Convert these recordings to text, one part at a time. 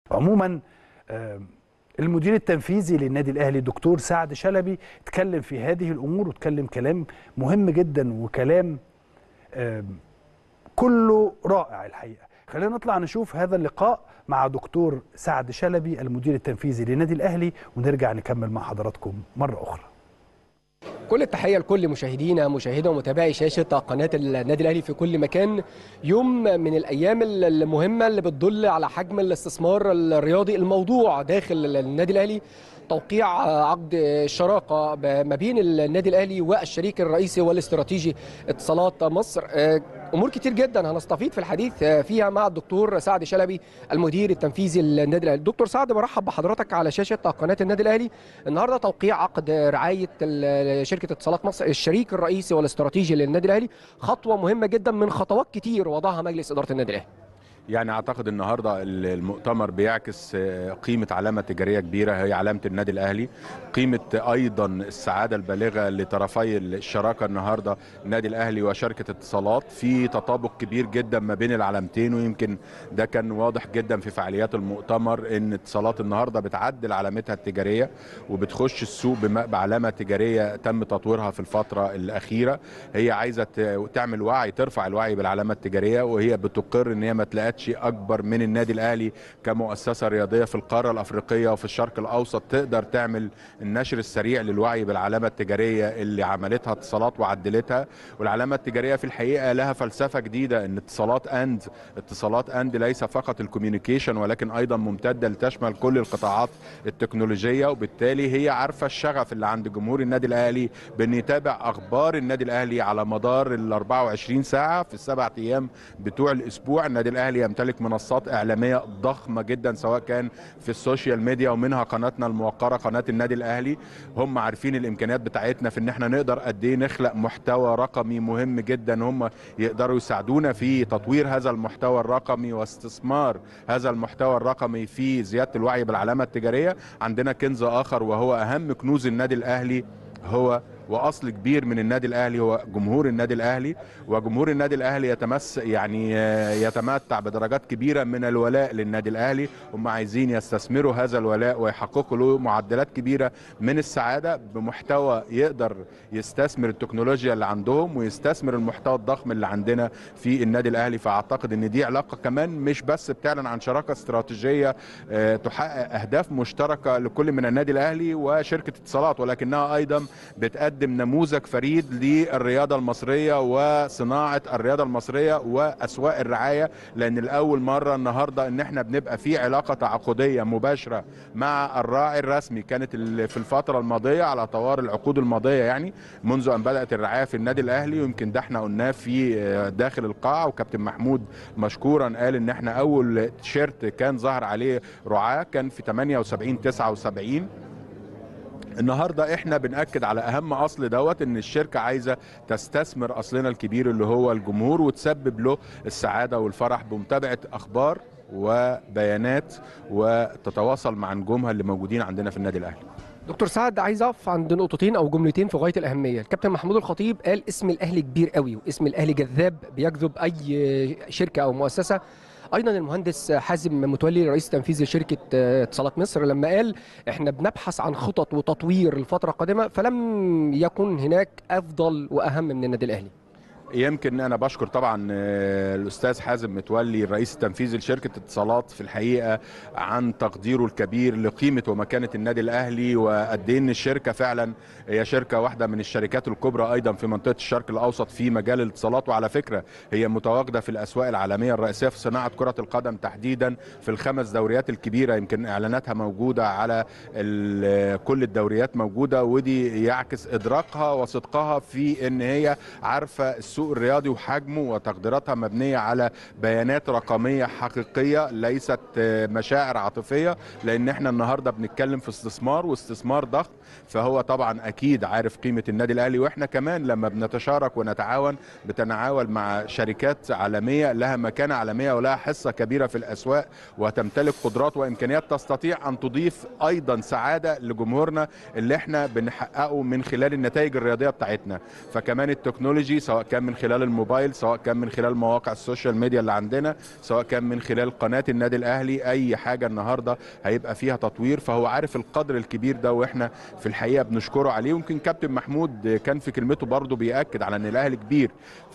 عموما آه، المدير التنفيذي للنادي الاهلي دكتور سعد شلبي اتكلم في هذه الامور واتكلم كلام مهم جدا وكلام آه، كله رائع الحقيقه خلينا نطلع نشوف هذا اللقاء مع دكتور سعد شلبي المدير التنفيذي للنادي الاهلي ونرجع نكمل مع حضراتكم مره اخرى كل التحية لكل مشاهدينا مشاهدة ومتابعي شاشة قناة النادي الأهلي في كل مكان يوم من الأيام المهمة اللي بتدل على حجم الاستثمار الرياضي الموضوع داخل النادي الأهلي توقيع عقد شراكة ما بين النادي الأهلي والشريك الرئيسي والاستراتيجي اتصالات مصر امور كتير جدا هنستفيد في الحديث فيها مع الدكتور سعد شلبي المدير التنفيذي للنادي الاهلي دكتور سعد برحب بحضرتك على شاشه قناه النادي الاهلي النهارده توقيع عقد رعايه شركه اتصالات مصر الشريك الرئيسي والاستراتيجي للنادي الاهلي خطوه مهمه جدا من خطوات كتير وضعها مجلس اداره النادي الاهلي يعني اعتقد النهارده المؤتمر بيعكس قيمه علامه تجاريه كبيره هي علامه النادي الاهلي قيمه ايضا السعاده البالغه لطرفي الشراكه النهارده النادي الاهلي وشركه اتصالات في تطابق كبير جدا ما بين العلامتين ويمكن ده كان واضح جدا في فعاليات المؤتمر ان اتصالات النهارده بتعدل علامتها التجاريه وبتخش السوق بعلامه تجاريه تم تطويرها في الفتره الاخيره هي عايزه تعمل وعي ترفع الوعي بالعلامه التجاريه وهي بتقر ان هي ما تلاقتش اكبر من النادي الاهلي كمؤسسه رياضيه في القاره الافريقيه وفي الشرق الاوسط تقدر تعمل النشر السريع للوعي بالعلامه التجاريه اللي عملتها اتصالات وعدلتها والعلامه التجاريه في الحقيقه لها فلسفه جديده ان اتصالات اند اتصالات اند ليس فقط الكوميونيكيشن ولكن ايضا ممتده لتشمل كل القطاعات التكنولوجيه وبالتالي هي عارفه الشغف اللي عند جمهور النادي الاهلي بان يتابع اخبار النادي الاهلي على مدار ال 24 ساعه في السبع ايام بتوع الاسبوع النادي الاهلي يمتلك منصات اعلاميه ضخمه جدا سواء كان في السوشيال ميديا ومنها قناتنا الموقره قناه النادي الاهلي هم عارفين الامكانيات بتاعتنا في ان احنا نقدر قد ايه نخلق محتوى رقمي مهم جدا هم يقدروا يساعدونا في تطوير هذا المحتوى الرقمي واستثمار هذا المحتوى الرقمي في زياده الوعي بالعلامه التجاريه عندنا كنز اخر وهو اهم كنوز النادي الاهلي هو واصل كبير من النادي الاهلي هو جمهور النادي الاهلي وجمهور النادي الاهلي يتمس يعني يتمتع بدرجات كبيره من الولاء للنادي الاهلي هم عايزين يستثمروا هذا الولاء ويحققوا له معدلات كبيره من السعاده بمحتوى يقدر يستثمر التكنولوجيا اللي عندهم ويستثمر المحتوى الضخم اللي عندنا في النادي الاهلي فاعتقد ان دي علاقه كمان مش بس بتعلن عن شراكه استراتيجيه تحقق اهداف مشتركه لكل من النادي الاهلي وشركه اتصالات ولكنها ايضا بتقدم بتقدم نموذج فريد للرياضة المصرية وصناعة الرياضة المصرية وأسواق الرعاية لأن الأول مرة النهاردة إن إحنا بنبقى في علاقة تعاقدية مباشرة مع الراعي الرسمي كانت في الفترة الماضية على طوال العقود الماضية يعني منذ أن بدأت الرعاية في النادي الأهلي ويمكن ده إحنا قلناه في داخل القاعة وكابتن محمود مشكورا قال إن إحنا أول تيشيرت كان ظهر عليه رعاة كان في 78 79 النهارده احنا بناكد على اهم اصل دوت ان الشركه عايزه تستثمر اصلنا الكبير اللي هو الجمهور وتسبب له السعاده والفرح بمتابعه اخبار وبيانات وتتواصل مع نجومها اللي موجودين عندنا في النادي الاهلي دكتور سعد عايز اقف عند نقطتين او جملتين في غايه الاهميه الكابتن محمود الخطيب قال اسم الاهلي كبير قوي واسم الاهلي جذاب بيجذب اي شركه او مؤسسه ايضا المهندس حازم متولي رئيس تنفيذي شركه اتصالات مصر لما قال احنا بنبحث عن خطط وتطوير الفتره القادمه فلم يكن هناك افضل واهم من النادي الاهلي يمكن انا بشكر طبعا الاستاذ حازم متولي الرئيس التنفيذي لشركه اتصالات في الحقيقه عن تقديره الكبير لقيمه ومكانه النادي الاهلي وقد ايه ان الشركه فعلا هي شركه واحده من الشركات الكبرى ايضا في منطقه الشرق الاوسط في مجال الاتصالات وعلى فكره هي متواجده في الاسواق العالميه الرئيسيه في صناعه كره القدم تحديدا في الخمس دوريات الكبيره يمكن اعلاناتها موجوده على كل الدوريات موجوده ودي يعكس ادراكها وصدقها في ان هي عارفه السوق الرياضي وحجمه وتقديراتها مبنيه على بيانات رقميه حقيقيه ليست مشاعر عاطفيه لان احنا النهارده بنتكلم في استثمار واستثمار ضخم فهو طبعا اكيد عارف قيمه النادي الاهلي واحنا كمان لما بنتشارك ونتعاون بتنعاون مع شركات عالميه لها مكانه عالميه ولها حصه كبيره في الاسواق وتمتلك قدرات وامكانيات تستطيع ان تضيف ايضا سعاده لجمهورنا اللي احنا بنحققه من خلال النتائج الرياضيه بتاعتنا فكمان التكنولوجي سواء كان من خلال الموبايل سواء كان من خلال مواقع السوشيال ميديا اللي عندنا سواء كان من خلال قناه النادي الاهلي اي حاجه النهارده هيبقى فيها تطوير فهو عارف القدر الكبير ده واحنا في الحقيقه بنشكره عليه ويمكن كابتن محمود كان في كلمته برضه بياكد على ان الاهلي كبير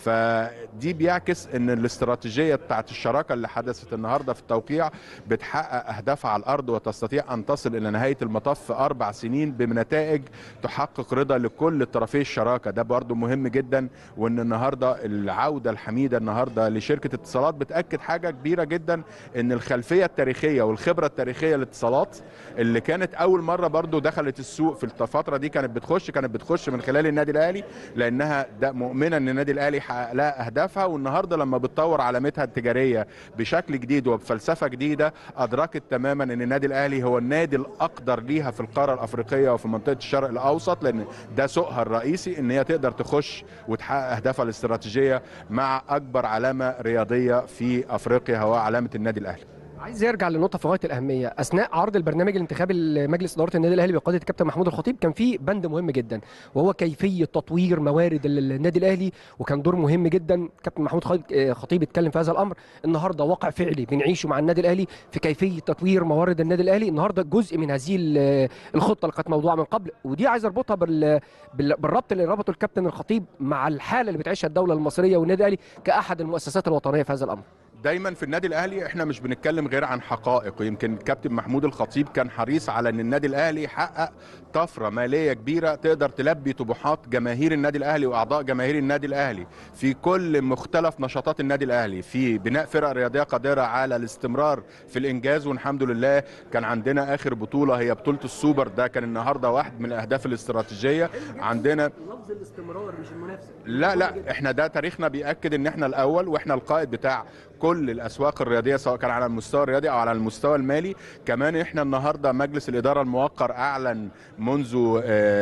فدي بيعكس ان الاستراتيجيه بتاعت الشراكه اللي حدثت النهارده في التوقيع بتحقق اهدافها على الارض وتستطيع ان تصل الى نهايه المطاف في اربع سنين بنتائج تحقق رضا لكل طرفي الشراكه ده برضه مهم جدا وان النهارده العوده الحميده النهارده لشركه اتصالات بتاكد حاجه كبيره جدا ان الخلفيه التاريخيه والخبره التاريخيه للاتصالات اللي كانت اول مره برضه دخلت السوق في الفتره دي كانت بتخش كانت بتخش من خلال النادي الاهلي لانها ده مؤمنه ان النادي الاهلي حقق لها اهدافها والنهارده لما بتطور علامتها التجاريه بشكل جديد وبفلسفه جديده ادركت تماما ان النادي الاهلي هو النادي الاقدر ليها في القاره الافريقيه وفي منطقه الشرق الاوسط لان ده سوقها الرئيسي ان هي تقدر تخش وتحقق اهدافها الاستراتيجيه مع اكبر علامه رياضيه في افريقيا هو علامه النادي الاهلي عايز يرجع لنقطه في غايه الاهميه اثناء عرض البرنامج الانتخابي لمجلس اداره النادي الاهلي بقياده الكابتن محمود الخطيب كان في بند مهم جدا وهو كيفيه تطوير موارد النادي الاهلي وكان دور مهم جدا كابتن محمود خطيب اتكلم في هذا الامر النهارده واقع فعلي بنعيشه مع النادي الاهلي في كيفيه تطوير موارد النادي الاهلي النهارده جزء من هذه الخطه اللي كانت موضوعه من قبل ودي عايز اربطها بالربط اللي ربطه الكابتن الخطيب مع الحاله اللي بتعيشها الدوله المصريه والنادي الاهلي كاحد المؤسسات الوطنيه في هذا الامر دايما في النادي الاهلي احنا مش بنتكلم غير عن حقائق ويمكن الكابتن محمود الخطيب كان حريص على ان النادي الاهلي يحقق طفره ماليه كبيره تقدر تلبي طموحات جماهير النادي الاهلي واعضاء جماهير النادي الاهلي في كل مختلف نشاطات النادي الاهلي في بناء فرق رياضيه قادره على الاستمرار في الانجاز والحمد لله كان عندنا اخر بطوله هي بطوله السوبر ده كان النهارده واحد من الاهداف الاستراتيجيه عندنا لفظ الاستمرار مش المنافسه لا لا احنا ده تاريخنا بياكد ان احنا الاول واحنا القائد بتاع كل الاسواق الرياضيه سواء كان على المستوى الرياضي او على المستوى المالي كمان احنا النهارده مجلس الاداره الموقر اعلن منذ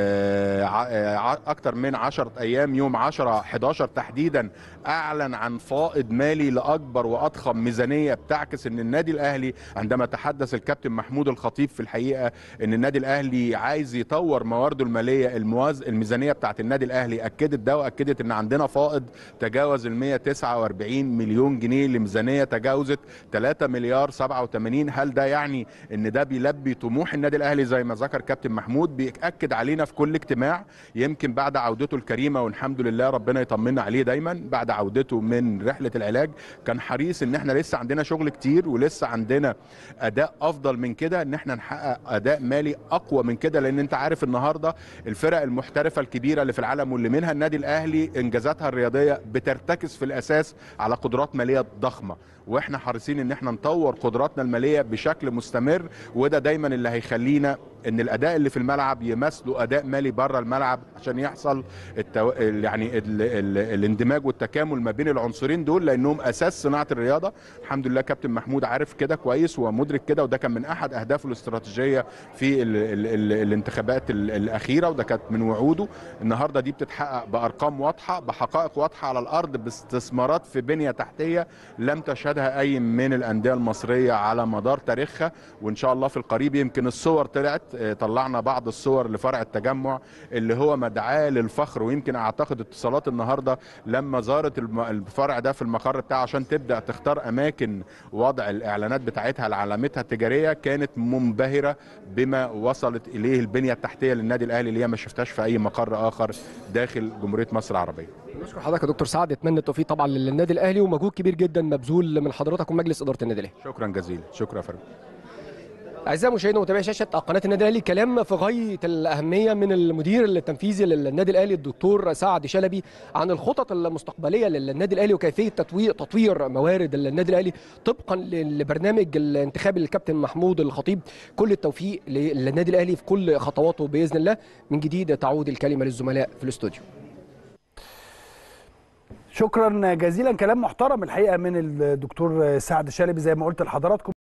اكثر من 10 ايام يوم 10 11 تحديدا اعلن عن فائض مالي لاكبر واضخم ميزانيه بتعكس ان النادي الاهلي عندما تحدث الكابتن محمود الخطيب في الحقيقه ان النادي الاهلي عايز يطور موارده الماليه المواز الميزانيه بتاعت النادي الاهلي اكدت ده واكدت ان عندنا فائض تجاوز ال 149 مليون جنيه لميزانيه تجاوزت 3 مليار 87 هل ده يعني ان ده بيلبي طموح النادي الاهلي زي ما ذكر كابتن محمود بيأكد علينا في كل اجتماع يمكن بعد عودته الكريمه والحمد لله ربنا يطمنا عليه دايما بعد عودته من رحله العلاج كان حريص ان احنا لسه عندنا شغل كتير ولسه عندنا اداء افضل من كده ان احنا نحقق اداء مالي اقوى من كده لان انت عارف النهارده الفرق المحترفه الكبيره اللي في العالم واللي منها النادي الاهلي انجازاتها الرياضيه بترتكز في الاساس على قدرات ماليه ضخمه واحنا حريصين ان احنا نطور قدراتنا الماليه بشكل مستمر وده دايما اللي هيخلينا ان الاداء اللي في الملعب يمثلوا اداء مالي بره الملعب عشان يحصل التو... يعني ال... ال... الاندماج والتكامل ما بين العنصرين دول لانهم اساس صناعه الرياضه الحمد لله كابتن محمود عارف كده كويس ومدرك كده وده كان من احد اهدافه الاستراتيجيه في ال... ال... ال... الانتخابات ال... الاخيره وده كانت من وعوده النهارده دي بتتحقق بارقام واضحه بحقائق واضحه على الارض باستثمارات في بنيه تحتيه لم تشهدها اي من الانديه المصريه على مدار تاريخها وان شاء الله في القريب يمكن الصور طلعت طلعنا بعض الصور لفرع التجمع اللي هو مدعاه للفخر ويمكن اعتقد اتصالات النهارده لما زارت الفرع ده في المقر بتاعه عشان تبدا تختار اماكن وضع الاعلانات بتاعتها لعلامتها التجاريه كانت منبهره بما وصلت اليه البنيه التحتيه للنادي الاهلي اللي هي ما شفتهاش في اي مقر اخر داخل جمهوريه مصر العربيه. نشكر حضرتك يا دكتور سعد اتمنى التوفيق طبعا للنادي الاهلي ومجهود كبير جدا مبذول من حضرتك ومجلس اداره النادي الاهلي. شكرا جزيلا شكرا يا فندم. اعزائي المشاهدين ومتابعي شاشه قناه النادي الاهلي كلام في غايه الاهميه من المدير التنفيذي للنادي الاهلي الدكتور سعد شلبي عن الخطط المستقبليه للنادي الاهلي وكيفيه تطوير تطوير موارد النادي الاهلي طبقا للبرنامج الانتخابي للكابتن محمود الخطيب كل التوفيق للنادي الاهلي في كل خطواته باذن الله من جديد تعود الكلمه للزملاء في الاستوديو شكرا جزيلا كلام محترم الحقيقه من الدكتور سعد شلبي زي ما قلت لحضراتكم